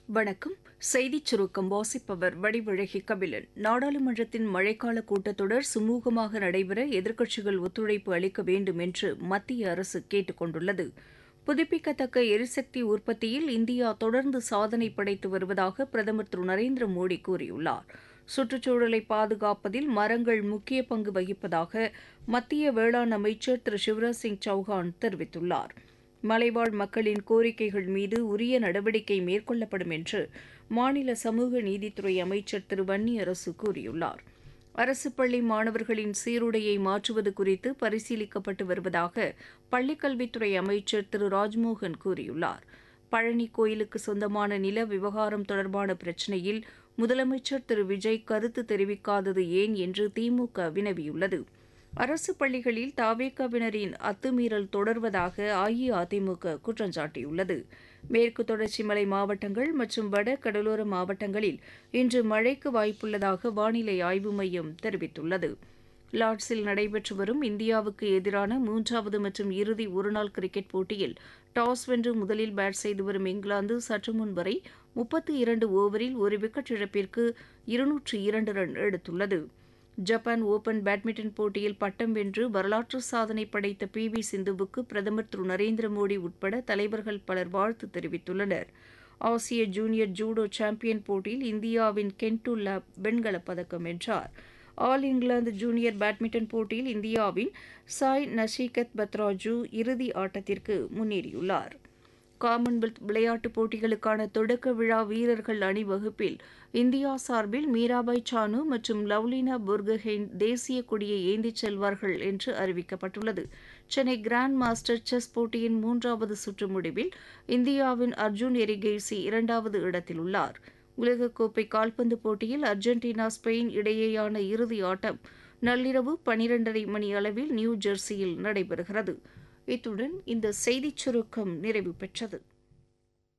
வணக்கம் செய்திச் சுருக்கம் வாசிப்பவர் வடிவழகி கபிலன் நாடாளுமன்றத்தின் மழைக்கால கூட்டத்தொடர் சுமூகமாக நடைபெற எதிர்க்கட்சிகள் ஒத்துழைப்பு அளிக்க வேண்டும் என்று மத்திய அரசு கேட்டுக் கொண்டுள்ளது புதுப்பிக்கத்தக்க எரிசக்தி உற்பத்தியில் இந்தியா தொடர்ந்து சாதனை படைத்து வருவதாக பிரதமர் திரு நரேந்திர மோடி கூறியுள்ளார் சுற்றுச்சூழலை பாதுகாப்பதில் மரங்கள் முக்கிய பங்கு வகிப்பதாக மத்திய வேளாண் அமைச்சர் திரு சிவராஜ் சிங் சௌஹான் தெரிவித்துள்ளார் மலைவாழ் மக்களின் கோரிக்கைகள் மீது உரிய நடவடிக்கை மேற்கொள்ளப்படும் என்று மாநில சமூக நீதித்துறை அமைச்சர் திரு வன்னியரசு கூறியுள்ளார் அரசு பள்ளி மாணவர்களின் சீருடையை மாற்றுவது குறித்து பரிசீலிக்கப்பட்டு வருவதாக பள்ளிக்கல்வித்துறை அமைச்சர் திரு ராஜ்மோகன் கூறியுள்ளார் பழனி கோயிலுக்கு சொந்தமான நில விவகாரம் தொடர்பான பிரச்சினையில் முதலமைச்சர் திரு விஜய் கருத்து தெரிவிக்காதது ஏன் என்று திமுக வினவியுள்ளது அரசு பள்ளிகளில் தாவேக்காவினரின் அத்துமீறல் தொடர்வதாக அஇஅதிமுக குற்றம் சாட்டியுள்ளது மேற்கு தொடர்ச்சி மலை மாவட்டங்கள் மற்றும் வட கடலோர மாவட்டங்களில் இன்று மழைக்கு வாய்ப்புள்ளதாக வானிலை ஆய்வு மையம் தெரிவித்துள்ளது லார்ட்ஸில் நடைபெற்று வரும் இந்தியாவுக்கு எதிரான மூன்றாவது மற்றும் இறுதி ஒருநாள் கிரிக்கெட் போட்டியில் டாஸ் வென்று முதலில் பேட் செய்து வரும் இங்கிலாந்து சற்று முன் வரை முப்பத்தி இரண்டு ஓவரில் ஒரு விக்கெட் இழப்பிற்கு இருநூற்று இரண்டு ரன் எடுத்துள்ளது ஜப்பான் ஓபன் பேட்மிண்டன் போட்டியில் பட்டம் வென்று வரலாற்று சாதனை படைத்த பி வி சிந்துவுக்கு பிரதமர் திரு நரேந்திர மோடி உட்பட தலைவர்கள் பலர் வாழ்த்து தெரிவித்துள்ளனர் ஆசிய ஜூனியர் ஜூடோ சாம்பியன் போட்டியில் இந்தியாவின் கென்டுல்லா வெண்கலப் பதக்கம் வென்றார் ஆல் இங்கிலாந்து ஜூனியர் பேட்மிண்டன் போட்டியில் இந்தியாவின் சாய் நஷிகத் பத்ராஜு இறுதி ஆட்டத்திற்கு முன்னேறியுள்ளார் காமன்வெல்த் விளையாட்டுப் போட்டிகளுக்கான தொடக்க விழா வீரர்கள் அணிவகுப்பில் இந்தியா சார்பில் மீராபாய் சானு மற்றும் லவ்லினா புர்கஹெயின் தேசிய கொடியை ஏந்திச் செல்வார்கள் என்று அறிவிக்கப்பட்டுள்ளது சென்னை கிராண்ட் மாஸ்டர் செஸ் போட்டியின் மூன்றாவது சுற்று முடிவில் இந்தியாவின் அர்ஜுன் எரிகெய்சி இரண்டாவது இடத்தில் உள்ளார் உலகக்கோப்பை கால்பந்து போட்டியில் அர்ஜென்டினா ஸ்பெயின் இடையேயான இறுதி ஆட்டம் நள்ளிரவு பனிரெண்டரை மணி அளவில் நியூ ஜெர்சியில் நடைபெறுகிறது இத்துடன் இந்த செய்திச் சுருக்கம் நிறைவு பெற்றது